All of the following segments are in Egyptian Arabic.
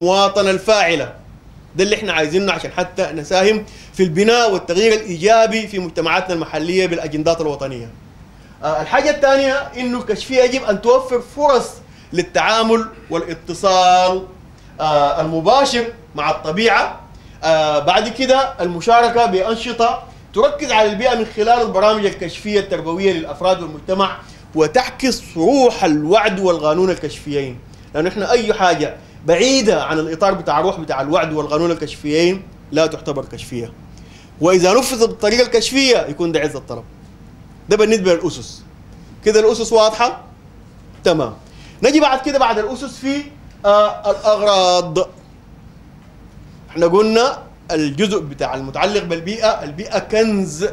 المواطنة الفاعلة ده اللي احنا عايزينه عشان حتى نساهم في البناء والتغيير الإيجابي في مجتمعاتنا المحلية بالأجندات الوطنية آه، الحاجة الثانية إنه الكشفية يجب أن توفر فرص للتعامل والاتصال آه، المباشر مع الطبيعة آه، بعد كده المشاركة بأنشطة تركز على البيئة من خلال البرامج الكشفية التربوية للأفراد والمجتمع وتعكس روح الوعد والقانون الكشفيين لأنه إحنا أي حاجة بعيدة عن الإطار بتاع الروح بتاع الوعد والقانون الكشفيين لا تعتبر كشفية وإذا نفذت بالطريقة الكشفية يكون ده عز الطلب ده بالنسبة للأسس كده الأسس واضحة تمام نجي بعد كده بعد الأسس في آه الأغراض احنا قلنا الجزء بتاع المتعلق بالبيئة البيئة كنز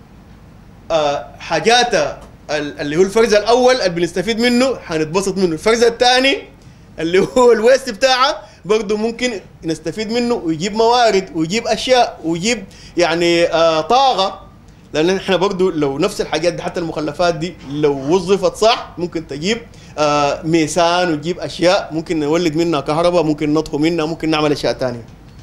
آه حاجات ال- اللي هو الفرز الأول اللي بنستفيد منه حنتبسط منه الفرز الثاني اللي هو الويست بتاعه برضه ممكن نستفيد منه ويجيب موارد ويجيب أشياء ويجيب يعني آه طاقة لان احنا برضو لو نفس الحاجات دي حتى المخلفات دي لو وظفت صح ممكن تجيب آه ميسان وتجيب اشياء ممكن نولد منها كهرباء ممكن نطهو منها ممكن نعمل اشياء ثانيه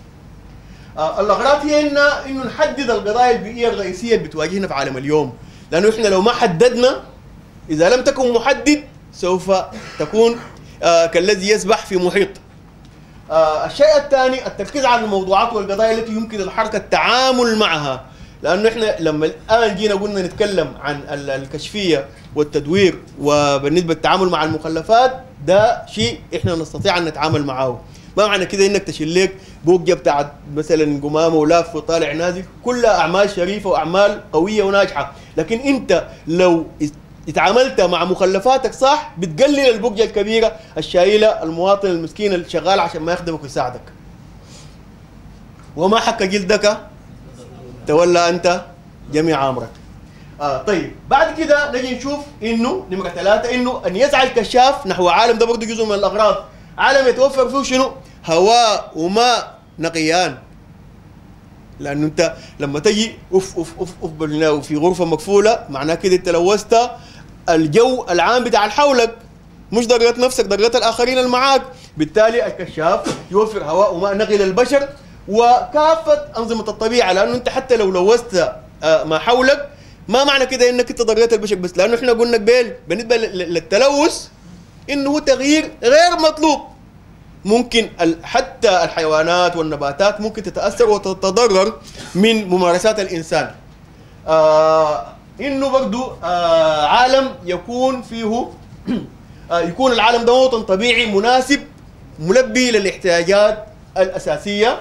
آه الاغراض هي إن انه نحدد القضايا البيئيه الرئيسيه اللي بتواجهنا في عالم اليوم لانه احنا لو ما حددنا اذا لم تكن محدد سوف تكون آه كالذي يسبح في محيط آه الشيء الثاني التركيز على الموضوعات والقضايا التي يمكن الحركه التعامل معها لانه احنا لما الان جينا قلنا نتكلم عن ال- الكشفيه والتدوير وبالنسبه للتعامل مع المخلفات ده شيء احنا نستطيع ان نتعامل معه ما معنى كده انك تشيل لك بوقيه بتاعت مثلا قمامه ولافه وطالع نازل كلها اعمال شريفه واعمال قويه وناجحه لكن انت لو اتعاملت مع مخلفاتك صح بتقلل البقيه الكبيره الشايله المواطن المسكين اللي شغال عشان ما يخدمك ويساعدك وما حك جلدك تولى انت جميع امرك آه طيب بعد كده نجي نشوف انه نمره ثلاثه انه ان يسعى الكشاف نحو عالم ده برضه جزء من الاغراض عالم يتوفر فيه شنو؟ هواء وماء نقيان لانه انت لما تجي اوف اوف اوف اوف بالنا- في غرفه مقفوله معناه كده انت لوثت الجو العام بتاع اللي حولك مش ضرورة نفسك ضرورة الآخرين اللي معاك بالتالي الكشاف يوفر هواء وماء نقي للبشر وكافة أنظمة الطبيعة لأنه أنت حتى لو لوثت آه، ما حولك ما معنى كده انك انت ضريت البشر بس لانه احنا قلنا قبل بالنسبه لل- للتلوث انه هو تغيير غير مطلوب ممكن ال- حتى الحيوانات والنباتات ممكن تتاثر وتتضرر من ممارسات الانسان آه انه برضو آه عالم يكون فيه آه يكون العالم ده وطن طبيعي مناسب ملبي للاحتياجات الاساسيه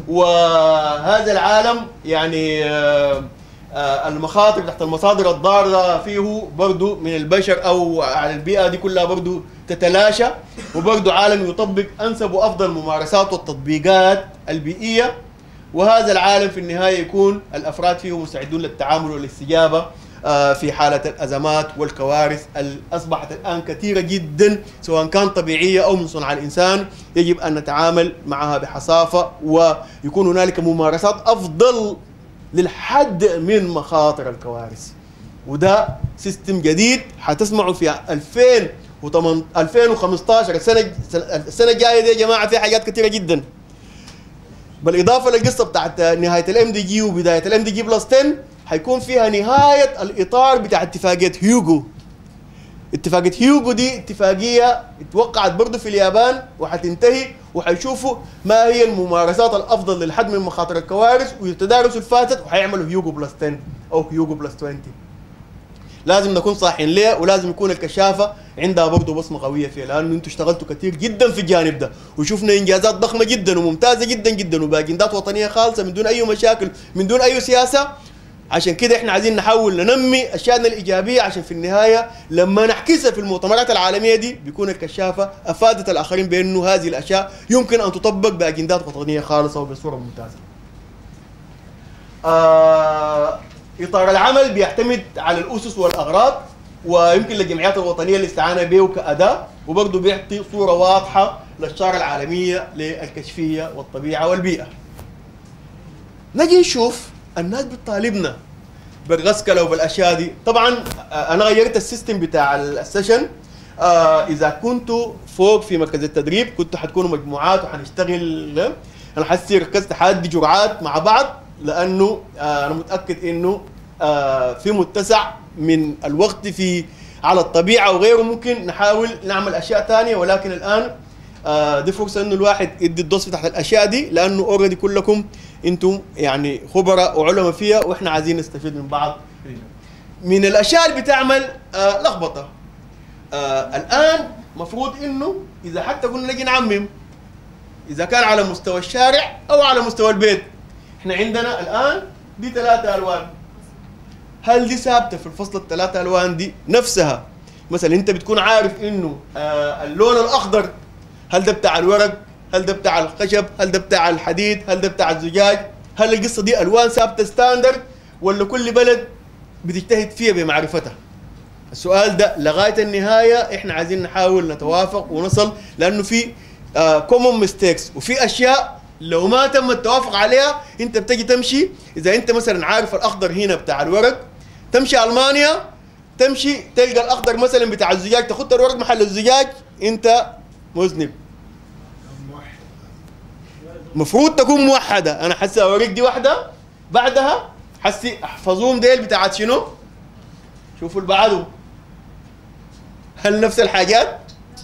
وهذا العالم يعني آه آه المخاطر تحت المصادر الضاره فيه برضو من البشر او على البيئه دي كلها برضو تتلاشى وبرضو عالم يطبق انسب وافضل ممارسات والتطبيقات البيئيه وهذا العالم في النهايه يكون الافراد فيه مستعدون للتعامل والاستجابه آه، في حاله الازمات والكوارث اللي اصبحت الان كثيره جدا سواء كان طبيعيه او من صنع الانسان يجب ان نتعامل معها بحصافه ويكون هنالك ممارسات افضل للحد من مخاطر الكوارث وده سيستم جديد حتسمعوا في 2008 2015 السنه السنه الجايه دي يا جماعه في حاجات كثيره جدا بالاضافه للقصه بتاعت نهايه الام دي جي وبدايه الام دي جي بلس 10 حيكون فيها نهايه الاطار بتاع اتفاقيه هيوغو اتفاقيه هيوغو دي اتفاقيه اتوقعت برضه في اليابان وحتنتهي وحيشوفوا ما هي الممارسات الافضل للحد من مخاطر الكوارث ويتدارسوا الفاتت وحيعملوا هيوغو بلس 10 او هيوغو بلس 20 لازم نكون صاحيين ليه ولازم يكون الكشافه عندها برضه بصمه قويه فيها لانه انتم اشتغلتوا كثير جدا في الجانب ده وشفنا انجازات ضخمه جدا وممتازه جدا جدا وباجندات وطنيه خالصه من دون اي مشاكل من دون اي سياسه عشان كده احنا عايزين نحاول ننمي اشيائنا الايجابيه عشان في النهايه لما نحكيها في المؤتمرات العالميه دي بيكون الكشافه افادت الاخرين بانه هذه الاشياء يمكن ان تطبق باجندات وطنيه خالصه وبصوره ممتازه. آه اطار العمل بيعتمد على الاسس والاغراض ويمكن للجمعيات الوطنيه الاستعانه به كاداه وبرضه بيعطي صوره واضحه للشاره العالميه للكشفيه والطبيعه والبيئه. نجي نشوف الناس بتطالبنا بالغسكله وبالاشياء دي طبعا آه، انا غيرت السيستم بتاع السيشن آه اذا كنتوا فوق في مركز التدريب كنتوا حتكونوا مجموعات وحنشتغل انا حسي ركزت حادي جرعات مع بعض لانه آه انا متاكد انه آه في متسع من الوقت في على الطبيعه وغيره ممكن نحاول نعمل اشياء ثانيه ولكن الان آه دي فرصه انه الواحد يدي الدوس تحت الاشياء دي لانه اوريدي كلكم انتم يعني خبراء وعلماء فيها واحنا عايزين نستفيد من بعض من الاشياء اللي بتعمل آه لخبطه آه الان مفروض انه اذا حتى قلنا نجي نعمم اذا كان على مستوى الشارع او على مستوى البيت احنا عندنا الان دي ثلاثه الوان هل دي ثابته في الفصل الثلاثه الوان دي نفسها مثلا انت بتكون عارف انه آه اللون الاخضر هل ده بتاع الورق هل ده بتاع الخشب هل ده بتاع الحديد هل ده بتاع الزجاج هل القصه دي الوان ثابته ستاندرد ولا كل بلد بتجتهد فيها بمعرفتها السؤال ده لغايه النهايه احنا عايزين نحاول نتوافق ونصل لانه في كومون uh, ميستيكس وفي اشياء لو ما تم التوافق عليها انت بتجي تمشي اذا انت مثلا عارف الاخضر هنا بتاع الورق تمشي المانيا تمشي تلقى الاخضر مثلا بتاع الزجاج تاخد الورق محل الزجاج انت مذنب مفروض تكون موحده انا حسي اوريك دي واحده بعدها حسي احفظوهم ديل بتاعت شنو شوفوا اللي بعده هل نفس الحاجات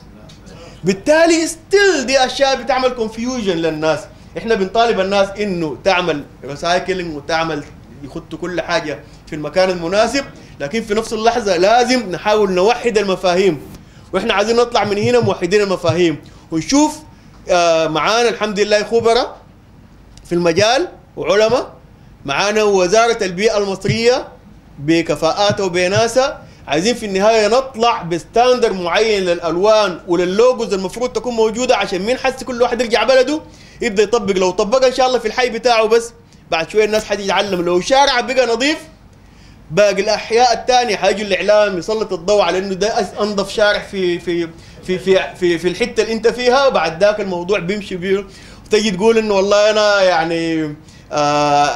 بالتالي ستيل دي اشياء بتعمل كونفيوجن للناس احنا بنطالب الناس انه تعمل ريسايكلينج وتعمل يخطوا كل حاجه في المكان المناسب لكن في نفس اللحظه لازم نحاول نوحد المفاهيم واحنا عايزين نطلع من هنا موحدين المفاهيم ونشوف آه معانا الحمد لله خبراء في المجال وعلماء معانا وزاره البيئه المصريه بكفاءاتها وبناسها عايزين في النهايه نطلع بستاندر معين للالوان وللوجوز المفروض تكون موجوده عشان مين حس كل واحد يرجع بلده يبدا يطبق لو طبقها ان شاء الله في الحي بتاعه بس بعد شويه الناس حتيجي يتعلم لو شارع بقى نظيف باقي الاحياء الثانيه حيجوا الاعلام يسلط الضوء على انه ده انظف شارع في في في في في, في الحته اللي انت فيها بعد ذاك الموضوع بيمشي بيه وتجي تقول انه والله انا يعني آآ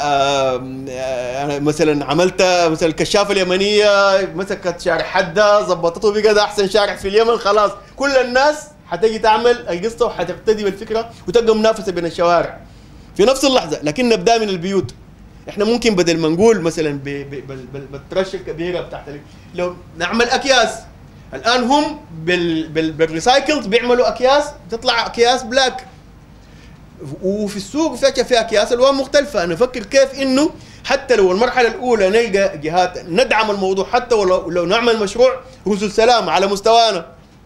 آآ مثلا عملت مثلا الكشافه اليمنيه مسكت شارع حدا ظبطته بقى ده احسن شارع في اليمن خلاص كل الناس حتجي تعمل القصه وحتقتدي بالفكره وتبقى منافسه بين الشوارع في نفس اللحظه لكن نبدا من البيوت احنا ممكن بدل ما نقول مثلا بالترشه الكبيره بتاعت لو نعمل اكياس الان هم بال بال بالريسايكلز بيعملوا اكياس تطلع اكياس بلاك وفي السوق فيها في اكياس الوان مختلفه انا افكر كيف انه حتى لو المرحله الاولى نلقى جهات ندعم الموضوع حتى ولو لو نعمل مشروع رسل سلام على مستوانا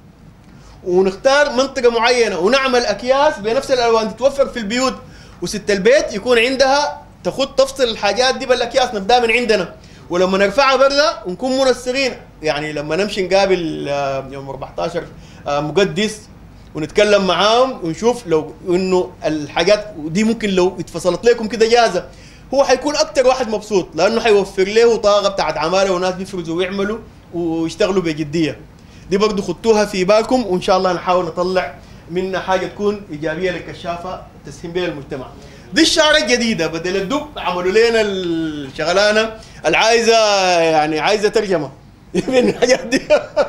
ونختار منطقه معينه ونعمل اكياس بنفس الالوان تتوفر في البيوت وست البيت يكون عندها تخد تفصل الحاجات دي بالاكياس نبدا من عندنا ولما نرفعها برا ونكون منسقين يعني لما نمشي نقابل يوم 14 مقدس ونتكلم معاهم ونشوف لو انه الحاجات دي ممكن لو اتفصلت لكم كده جاهزه هو حيكون اكثر واحد مبسوط لانه حيوفر له طاقه بتاعت عماله وناس بيفرزوا ويعملوا ويشتغلوا بجديه دي برضه خدوها في بالكم وان شاء الله نحاول نطلع منها حاجه تكون ايجابيه للكشافه تسهم بها المجتمع دي الشعره الجديده بدل الدب عملوا لنا الشغلانه العايزه يعني عايزه ترجمه من الحاجات دي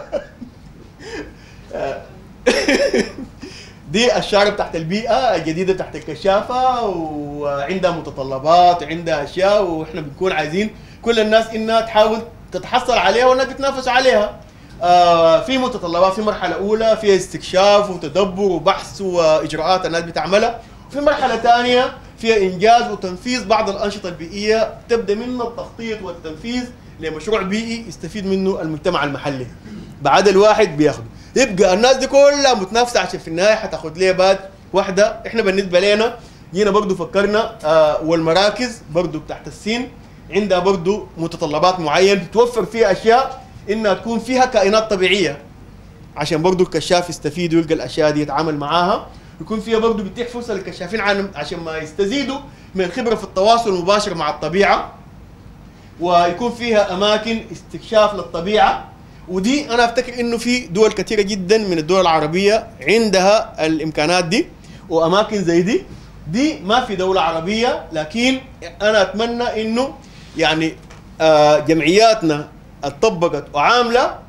دي الشعر تحت البيئة الجديدة تحت الكشافة وعندها متطلبات وعندها أشياء وإحنا بنكون عايزين كل الناس إنها تحاول تتحصل عليها وإنها تتنافس عليها آه في متطلبات في مرحلة أولى فيها استكشاف وتدبر وبحث وإجراءات الناس بتعملها وفي مرحلة ثانية فيها إنجاز وتنفيذ بعض الأنشطة البيئية تبدأ من التخطيط والتنفيذ لمشروع بيئي يستفيد منه المجتمع المحلي بعد الواحد بياخده يبقى الناس دي كلها متنافسه عشان في النهايه حتاخد ليه باد واحده احنا بالنسبه لنا جينا برضو فكرنا آه والمراكز برضو تحت السين عندها برضو متطلبات معينه بتوفر فيها اشياء انها تكون فيها كائنات طبيعيه عشان برضو الكشاف يستفيد ويلقى الاشياء دي يتعامل معاها يكون فيها برضو بتتيح فرصه للكشافين عشان ما يستزيدوا من الخبره في التواصل المباشر مع الطبيعه ويكون فيها اماكن استكشاف للطبيعه ودي انا افتكر انه في دول كثيره جدا من الدول العربيه عندها الامكانات دي واماكن زي دي دي ما في دوله عربيه لكن انا اتمنى انه يعني آه جمعياتنا اتطبقت وعامله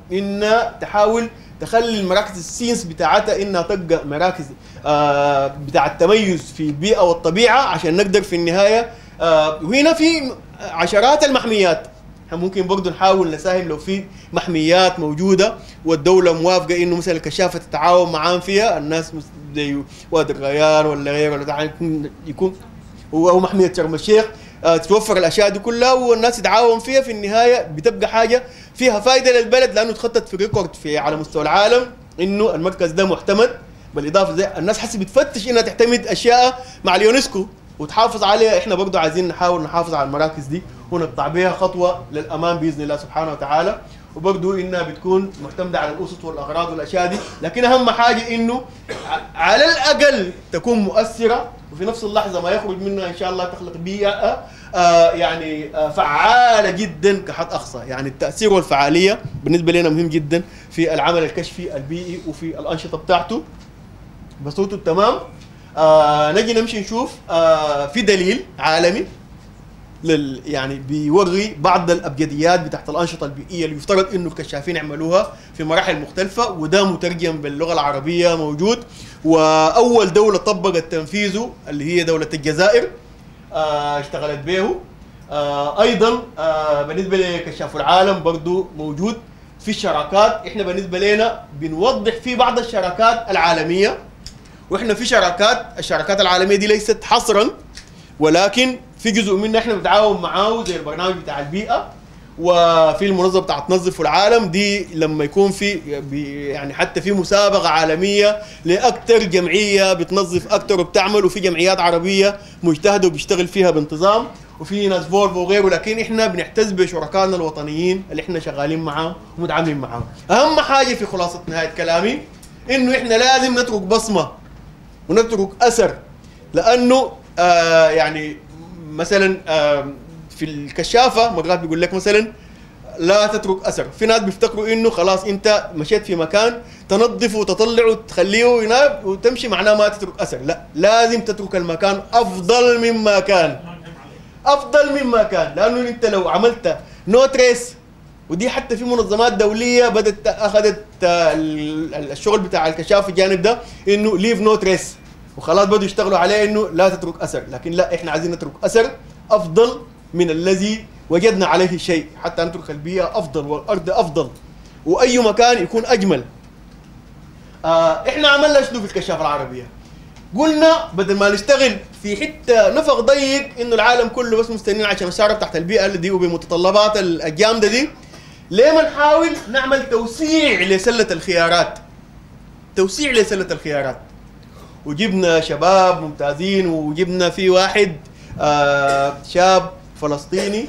انها تحاول تخلي المراكز السينس بتاعتها انها تبقى مراكز آه بتاع التميز في البيئه والطبيعه عشان نقدر في النهايه آه وهنا في عشرات المحميات احنا ممكن برضه نحاول نساهم لو في محميات موجوده والدوله موافقه انه مثلا الكشافه تتعاون معاهم فيها الناس مس- زي وادي الريان ولا غيره ولا ده يكون يكون هو هو محميه شرم الشيخ آه، تتوفر الاشياء دي كلها والناس تتعاون فيها في النهايه بتبقى حاجه فيها فائده للبلد لانه تخطط في ريكورد في على مستوى العالم انه المركز ده معتمد بالاضافه زي الناس حسي بتفتش انها تعتمد اشياء مع اليونسكو وتحافظ عليها احنا برضو عايزين نحاول نحافظ على المراكز دي ونقطع بها خطوه للامام باذن الله سبحانه وتعالى وبرضو انها بتكون معتمده على الاسس والاغراض والاشياء دي لكن اهم حاجه انه ع- على الاقل تكون مؤثره وفي نفس اللحظه ما يخرج منها ان شاء الله تخلق بيئه آه يعني آه فعاله جدا كحد اقصى يعني التاثير والفعاليه بالنسبه لنا مهم جدا في العمل الكشفي البيئي وفي الانشطه بتاعته بصوته التمام آه نجي نمشي نشوف آه في دليل عالمي لل يعني بيوري بعض الابجديات بتاعت الانشطه البيئيه اللي يفترض انه الكشافين يعملوها في مراحل مختلفه وده مترجم باللغه العربيه موجود واول دوله طبقت تنفيذه اللي هي دوله الجزائر آه اشتغلت به آه ايضا آه بالنسبه لكشاف العالم برضو موجود في الشراكات احنا بالنسبه لنا بنوضح في بعض الشراكات العالميه واحنا في شراكات الشراكات العالميه دي ليست حصرا ولكن في جزء منها احنا بنتعاون معاه زي البرنامج بتاع البيئه وفي المنظمه بتاعت نظفوا العالم دي لما يكون في بي- يعني حتى في مسابقه عالميه لاكثر جمعيه بتنظف اكثر وبتعمل وفي جمعيات عربيه مجتهده وبيشتغل فيها بانتظام وفي ناس فولفو وغيره لكن احنا بنعتز بشركائنا الوطنيين اللي احنا شغالين معاهم ومتعاملين معاهم اهم حاجه في خلاصه نهايه كلامي انه احنا لازم نترك بصمه ونترك اثر لانه آه يعني مثلا آه في الكشافه مرات بيقول لك مثلا لا تترك اثر في ناس بيفتكروا انه خلاص انت مشيت في مكان تنظفه وتطلعه وتخليه ينام وتمشي معناه ما تترك اثر لا لازم تترك المكان افضل مما كان افضل مما كان لانه انت لو عملت نو تريس ودي حتى في منظمات دوليه بدات اخذت آه، ال- ال- الشغل بتاع الكشاف في الجانب ده انه ليف نو تريس وخلاص بدوا يشتغلوا عليه انه لا تترك اثر لكن لا احنا عايزين نترك اثر افضل من الذي وجدنا عليه شيء حتى نترك البيئه افضل والارض افضل واي مكان يكون اجمل آه احنا عملنا شنو في الكشافه العربيه قلنا بدل ما نشتغل في حته نفق ضيق انه العالم كله بس مستنيين عشان الشارع تحت البيئه اللي دي وبمتطلبات ال- الجامده دي ليه ما نحاول نعمل توسيع لسله الخيارات توسيع لسله الخيارات وجبنا شباب ممتازين وجبنا في واحد آه شاب فلسطيني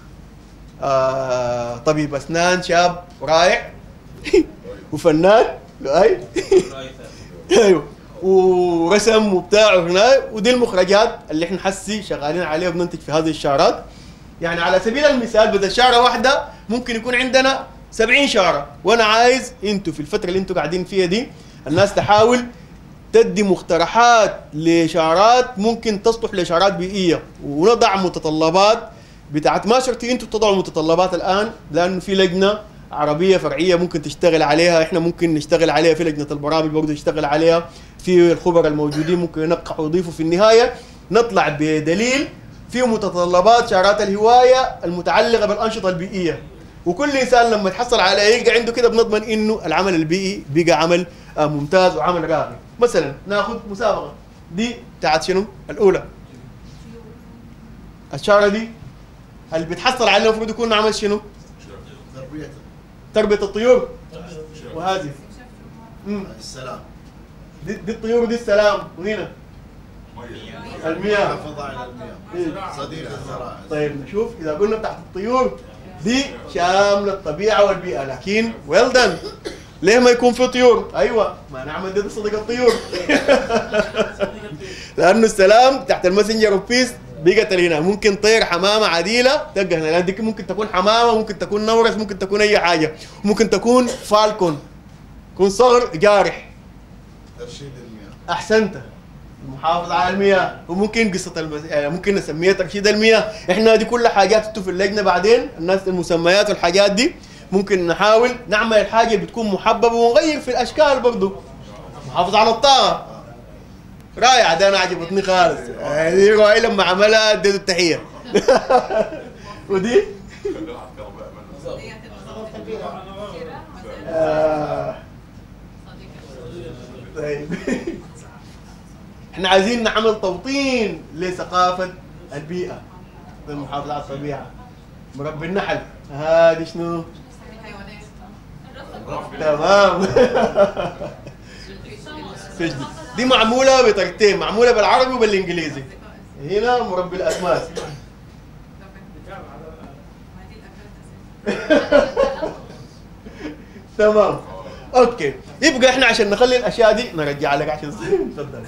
آه طبيب اسنان شاب رائع وفنان اي ايوه ورسم وبتاع وهنا ودي المخرجات اللي احنا حسي شغالين عليها وبننتج في هذه الشارات يعني على سبيل المثال بدل شاره واحده ممكن يكون عندنا 70 شاره وانا عايز انتوا في الفتره اللي انتوا قاعدين فيها دي الناس تحاول تدي مقترحات لشارات ممكن تصلح لشارات بيئيه ونضع متطلبات بتاعت ما شرط انتوا تضعوا متطلبات الان لانه في لجنه عربيه فرعيه ممكن تشتغل عليها احنا ممكن نشتغل عليها في لجنه البرامج برضه يشتغل عليها في الخبراء الموجودين ممكن ينقحوا ويضيفوا في النهايه نطلع بدليل فيه متطلبات شارات الهوايه المتعلقه بالانشطه البيئيه وكل انسان لما يتحصل على يلقى عنده كده بنضمن انه العمل البيئي بقى عمل آه، ممتاز وعمل راقي مثلا ناخذ مسابقه دي بتاعت شنو الاولى الشاره دي اللي بيتحصل عليه المفروض يكون عمل شنو تربية تربيه الطيور وهذه مم. السلام دي, دي الطيور ودي السلام وهنا المياه حفظ على إيه. المياه صديق الزراعة طيب نشوف اذا قلنا تحت الطيور دي شامله الطبيعه والبيئه لكن ويل دن ليه ما يكون في طيور؟ ايوه ما نعمل دي صدق الطيور لانه السلام تحت الماسنجر اوف بيس بقت هنا ممكن طير حمامه عديله تلقى هنا لأن دي ممكن تكون حمامه ممكن تكون نورس ممكن تكون اي حاجه ممكن تكون فالكون يكون صغر جارح ترشيد المياه احسنت المحافظة على المياه وممكن قصة المس... يعني ممكن نسميها ترشيد المياه احنا دي كل حاجات انتوا في اللجنة بعدين الناس المسميات والحاجات دي ممكن نحاول نعمل الحاجه اللي بتكون محببه ونغير في الاشكال برضه نحافظ على الطاقه رائعة ده انا عجبتني خالص هذه رواية لما عملها اديته التحية ودي آه. طيب احنا عايزين نعمل توطين لثقافة البيئة المحافظة على الطبيعة مربي النحل هذه شنو؟ تمام سجدي دي معمولة بطريقتين معمولة بالعربي وبالانجليزي هنا مربي الاسماك تمام اوكي يبقى احنا عشان نخلي الاشياء دي نرجع لك عشان تفضل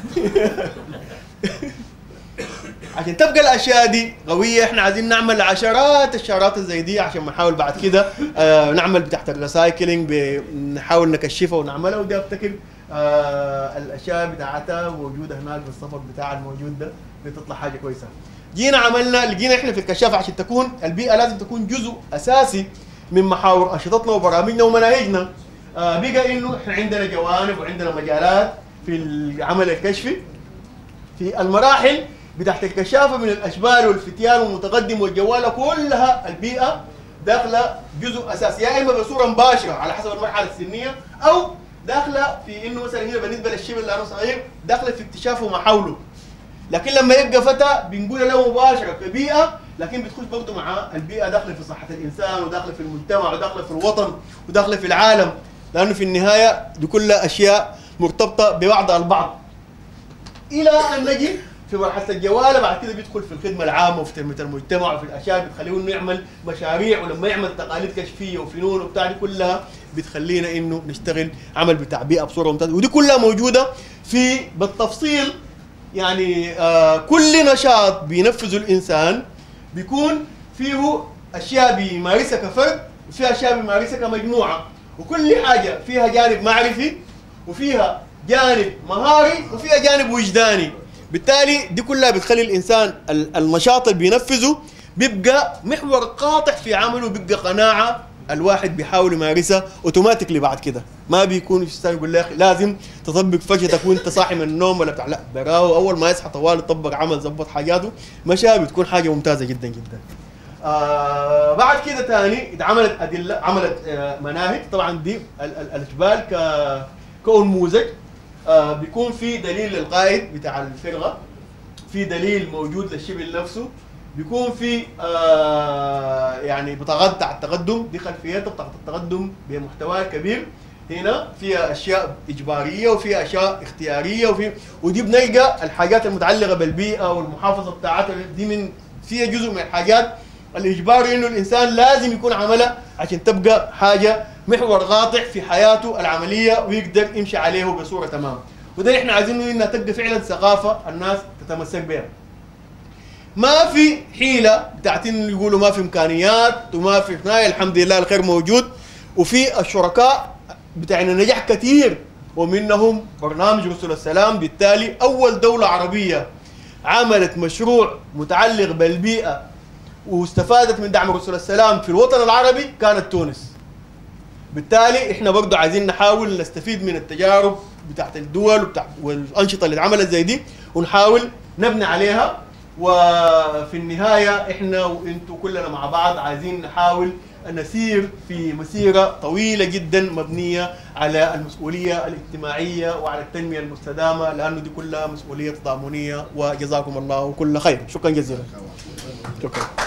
عشان تبقى الاشياء دي قويه احنا عايزين نعمل عشرات الشارات زي دي عشان نحاول بعد كده آه نعمل تحت الريسايكلينج نحاول نكشفها ونعملها ودي افتكر آه الاشياء بتاعتها موجوده هناك بالصفر بتاع الموجود ده بتطلع حاجه كويسه جينا عملنا لقينا احنا في الكشاف عشان تكون البيئه لازم تكون جزء اساسي من محاور انشطتنا وبرامجنا ومناهجنا آه بقى انه احنا عندنا جوانب وعندنا مجالات في العمل الكشفي في المراحل بتاعت الكشافه من الاشبال والفتيان والمتقدم والجواله كلها البيئه داخله جزء اساسي يا اما بصوره مباشره على حسب المرحله السنيه او داخله في انه مثلا هنا بالنسبه للشبل اللي انا صغير داخله في اكتشافه ما حوله لكن لما يبقى فتى بنقول له مباشره كبيئه لكن بتخش برضه مع البيئه داخله في صحه الانسان وداخله في المجتمع وداخله في الوطن وداخله في العالم لانه في النهايه دي كلها اشياء مرتبطه ببعضها البعض الى ان نجي في مرحله الجواله بعد كده بيدخل في الخدمه العامه وفي تنميه المجتمع وفي الاشياء اللي بتخليه انه يعمل مشاريع ولما يعمل تقاليد كشفيه وفنون وبتاع دي كلها بتخلينا انه نشتغل عمل بتاع بيئه بصوره ممتازه ودي كلها موجوده في بالتفصيل يعني آه كل نشاط بينفذه الانسان بيكون فيه اشياء بيمارسها كفرد وفيها اشياء بيمارسها كمجموعه وكل حاجه فيها جانب معرفي وفيها جانب مهاري وفيها جانب وجداني بالتالي دي كلها بتخلي الانسان ال- النشاط اللي بينفذه بيبقى محور قاطع في عمله بيبقى قناعه الواحد بيحاول يمارسها اوتوماتيكلي بعد كده ما بيكون الانسان يقول لك لازم تطبق فجأتك وانت صاحي من النوم ولا بتاع لا براو اول ما يصحى طوال يطبق عمل ظبط حاجاته مشى بتكون حاجه ممتازه جدا جدا آه بعد كده تاني اتعملت ادله عملت آه مناهج طبعا دي ال- ال- الاشبال ك كنموذج آه بيكون في دليل للقائد بتاع الفرقه في دليل موجود للشبل نفسه بيكون في آه يعني بطاقات بتاع التقدم دي خلفيتها بتاعت التقدم بمحتوى كبير هنا فيها اشياء اجباريه وفيها اشياء اختياريه وفي ودي بنلقى الحاجات المتعلقه بالبيئه والمحافظه بتاعتها دي من فيها جزء من الحاجات الاجباري انه الانسان لازم يكون عملها عشان تبقى حاجه محور قاطع في حياته العمليه ويقدر يمشي عليه بصوره تمام وده اللي احنا عايزينه انها تبقى فعلا ثقافه الناس تتمسك بها ما في حيله بتاعت انه يقولوا ما في امكانيات وما في هنايا الحمد لله الخير موجود وفي الشركاء بتاعنا نجاح كثير ومنهم برنامج رسل السلام بالتالي اول دوله عربيه عملت مشروع متعلق بالبيئه واستفادت من دعم رسل السلام في الوطن العربي كانت تونس بالتالي احنا برضه عايزين نحاول نستفيد من التجارب بتاعت الدول وبتاع والانشطه اللي اتعملت زي دي ونحاول نبني عليها وفي النهايه احنا وانتم كلنا مع بعض عايزين نحاول نسير في مسيره طويله جدا مبنيه على المسؤوليه الاجتماعيه وعلى التنميه المستدامه لانه دي كلها مسؤوليه تضامنيه وجزاكم الله كل خير شكرا جزيلا شكرا